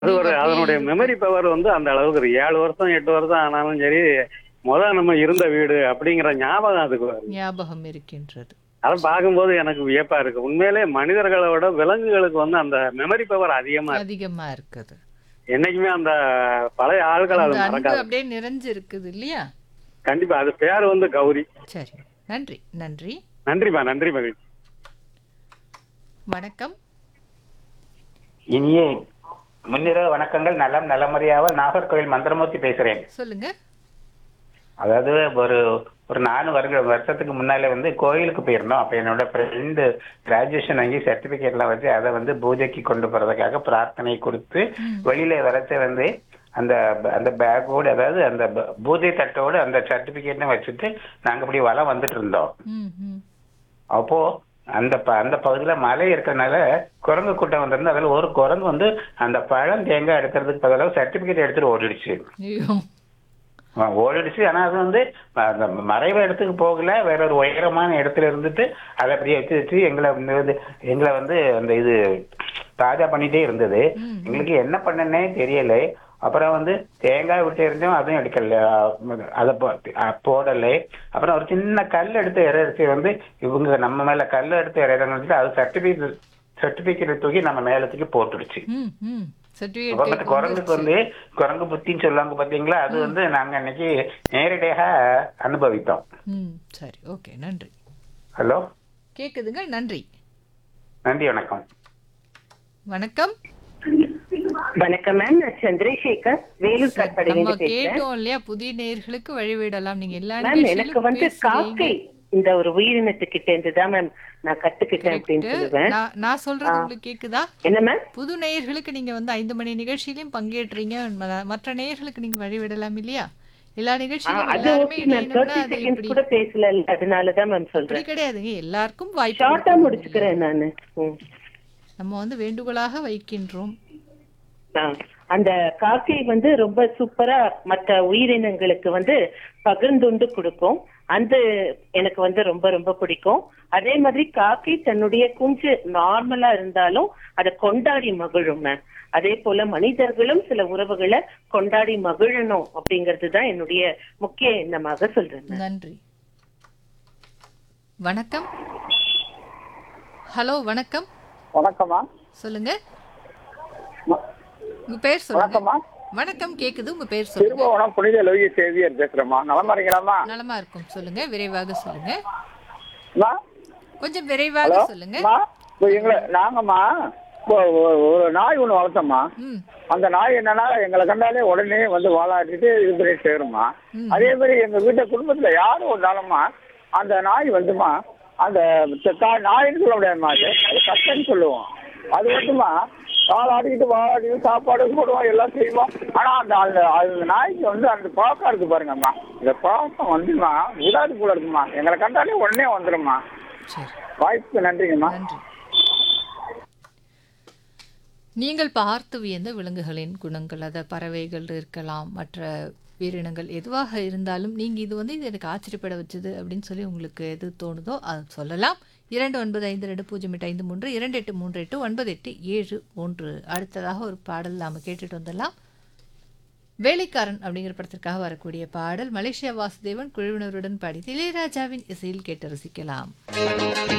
அது ஒரு அப்படியே அதனுடைய இருக்கும். மெமரி பவர் வந்து அந்த அளவுக்கு இருக்கு ஏழு வருஷம் எட்டு வருஷம் ஆனாலும் சரி முத நம்ம இருந்த வீடு அப்படிங்கிற ஞாபகம் அதுக்கு வரும் ஞாபகம் இருக்கின்றது அதை பார்க்கும்போது எனக்கு வியப்பா இருக்கு உண்மையிலே மனிதர்களை விட விலங்குகளுக்கு வந்து அந்த மெமரி பவர் அதிகமா இருக்கு அதிகமா இருக்குது என்னைக்குமே அந்த பழைய ஆட்கள் அது அந்த அன்பு மறக்காது அப்படியே நிறைஞ்சு இருக்குது இல்லையா கண்டிப்பா அது பேர் வந்து கௌரி சரி நன்றி நன்றி நன்றிப்பா நன்றி மகிழ்ச்சி வணக்கம் இனிய முன்னிரவு வணக்கங்கள் நலம் நலமறியாமல் நாகர்கோவில் மந்திரமூர்த்தி பேசுறேன் சொல்லுங்க அதாவது ஒரு ஒரு நாலு வருட வருஷத்துக்கு முன்னாலே வந்து கோயிலுக்கு போயிருந்தோம் அப்ப என்னோட ஃப்ரெண்டு கிராஜுவேஷன் வாங்கி சர்டிபிகேட்லாம் வச்சு அதை வந்து பூஜைக்கு கொண்டு போறதுக்காக பிரார்த்தனை கொடுத்து வெளியில வரச்ச வந்து அந்த ப- அந்த பேக்கோடு அதாவது அந்த ப- பூஜை தட்டோடு அந்த சர்டிபிகேட்டும் வச்சுட்டு நாங்க இப்படி வலம் வந்துட்டு இருந்தோம் ம் ம் அப்போ அந்த ப- அந்த பகுதியில மலை இருக்கறனால குரங்கு கூட்டம் வந்திருந்து அதுல ஒரு குரங்கு வந்து அந்த பழம் தேங்காய் எடுக்கிறதுக்கு பதிலாக சர்டிபிகேட் எடுத்துட்டு ஓடிடுச்சு ஐயோ ஆ, ஓடிடுச்சு ஆனா அது வந்து அந்த மறைவு இடத்துக்கு போகல வேற ஒரு உயரமான இடத்துல இருந்துட்டு அதை அப்படியே வச்சு வச்சு எங்களை வந்து எங்களை வந்து அந்த இது தாஜா பண்ணிட்டே இருந்தது ம். எங்களுக்கு என்ன பண்ணனே தெரியல அப்புறம் வந்து தேங்காய் விட்டு எரிஞ்சோம் அதுவும் எடுக்கல அதை போடல அப்புறம் ஒரு சின்ன கல் எடுத்து இறைச்சி வந்து இவங்க நம்ம மேல கல் எடுத்து இறையிறாங்க அது சர்டிபிகேட் சர்டிபிகேட் தூக்கி நம்ம மேல தூக்கி போட்டுடுச்சு ம் ம் அப்ப மத்த சர்டிஃபிகேட் குரங்குக்கு வந்து குரங்கு புத்தின்னு சொல்லுவாங்க பாத்தீங்களா அது வந்து நாங்க அன்னைக்கு நேரடியாக அனுபவித்தோம் ம் சரி ஓகே நன்றி ஹலோ கேக்குதுங்க நன்றி நன்றி வணக்கம் வணக்கம் வணக்கம் மேம் நான் சந்திரசேகர் வேலூர் நம்ம காட்பாடியிலிருந்து பேசுறேன் கேட்டோம் இல்லையா புதிய நேயர்களுக்கு வழிவிடலாம் நீங்க எல்லா மேம் எனக்கு நிகழ்ச்சியிலும் வந்து பேசுறீங்க. காக்கை இந்த ஒரு உயிரினத்துக்கிட்ட இருந்து தான் மேம் நான் கத்துக்கிட்டேன் அப்படின்னு Correct. சொல்லுவேன் நான் நான் சொல்றது உங்களுக்கு கேக்குதா என்ன மேம் புது நேயர்களுக்கு நீங்க வந்து ஐந்து மணி நிகழ்ச்சியிலையும் பங்கேற்றீங்க ம- மற்ற நேயர்களுக்கு நீங்க வழிவிடலாம் இல்லையா எல்லா நிகழ்ச்சியிலும் அது எல்லாருமே ஓகே மேம் இணையணும்னா தேர்ட்டி அது செகண்ட்ஸ் இப்படி கூட பேசல அதனாலதான் மேம் அப்படி சொல்றேன் கிடையாதுங்க எல்லாருக்கும் வாய்ப்பு ஷார்ட்டா கொடுக்கணும் முடிச்சுக்கிறேன் நானு ம். நம்ம வந்து வேண்டுகோளாக வைக்கின்றோம் ஆ. அந்த காக்கை வந்து ரொம்ப சூப்பரா மற்ற உயிரினங்களுக்கு வந்து பகிர்ந்துண்டு கொடுக்கும் அந்த எனக்கு வந்து ரொம்ப ரொம்ப பிடிக்கும் அதே மாதிரி காக்கை தன்னுடைய குஞ்சு நார்மலா இருந்தாலும் அதை கொண்டாடி மகிழும் மேம் அதே போல மனிதர்களும் சில உறவுகளை கொண்டாடி மகிழணும் அப்படிங்கிறது தான் என்னுடைய முக்கிய எண்ணமாக சொல்றேன் ma'am. நன்றி வணக்கம் ஹலோ வணக்கம் வணக்கம்மா சொல்லுங்க உங்க பேர் சொல்லுங்க வணக்கம்மா வணக்கம் கேக்குது உங்க பேர் சொல்லுங்க திருபுவனம் புனித லோகி சேவியர் பேசுறேம்மா நலமா இருக்கீங்களாம்மா நலமா இருக்கும் சொல்லுங்க விரைவாக சொல்லுங்க அம்மா? கொஞ்சம் விரைவாக ஹலோ சொல்லுங்க அம்மா? இப்போ எங்களை நாங்கம்மா இப்போ ஒரு ஒரு நாய் ஒண்ணு வளர்த்தோம்மா ம் அந்த நாய் என்னன்னா எங்களை கண்டாலே உடனே வந்து வாழாட்டிட்டு இது பண்ணி சேருமா ம். அதே மாதிரி எங்க வீட்டு குடும்பத்துல யாரும் வந்தாலும்மா அந்த நாய் வந்துமா அந்த த- தா- நாயின்னு சொல்ல முடியாதுமா அது அது கஷ்டம்னு சொல்லுவோம் அது வந்துமா வாழாடிக்கிட்டு வாழாடிக்கிட்டு சாப்பாடு போடுவோம் எல்லாம் செய்வோம் ஆனா அந்த அந்த அந்த நாய்க்கு வந்து அந்த பழக்கம் இருக்கு பாருங்கம்மா இந்த பழக்கம் வந்துமா விடாது போல இருக்குமா எங்களை கண்டாலே உடனே வந்துரும்மா சரி வாய்ப்புக்கு நன்றிங்கம்மா நன்றி நீங்கள் பார்த்து வியந்த விலங்குகளின் குணங்கள் அத பறவைகள் இருக்கலாம் மற்ற உயிரினங்கள் எதுவாக இருந்தாலும் நீங்க இது வந்து இது எனக்கு ஆச்சரியப்பட வச்சது அப்படின்னு சொல்லி உங்களுக்கு எது தோணுதோ அது சொல்லலாம் இரண்டு ஒன்பது ஐந்து ரெண்டு பூஜ்ஜியம் எட்டு ஐந்து மூன்று இரண்டு எட்டு மூன்று எட்டு ஒன்பது எட்டு ஏழு ஒன்று அடுத்ததாக ஒரு பாடல் நாம கேட்டுட்டு வந்துடலாம் வேலைக்காரன் அப்படிங்கிற படத்திற்காக வரக்கூடிய பாடல் மலேசியா வாசுதேவன் குழுவினருடன் பாடி இளையராஜாவின் இசையில் கேட்டு ரசிக்கலாம்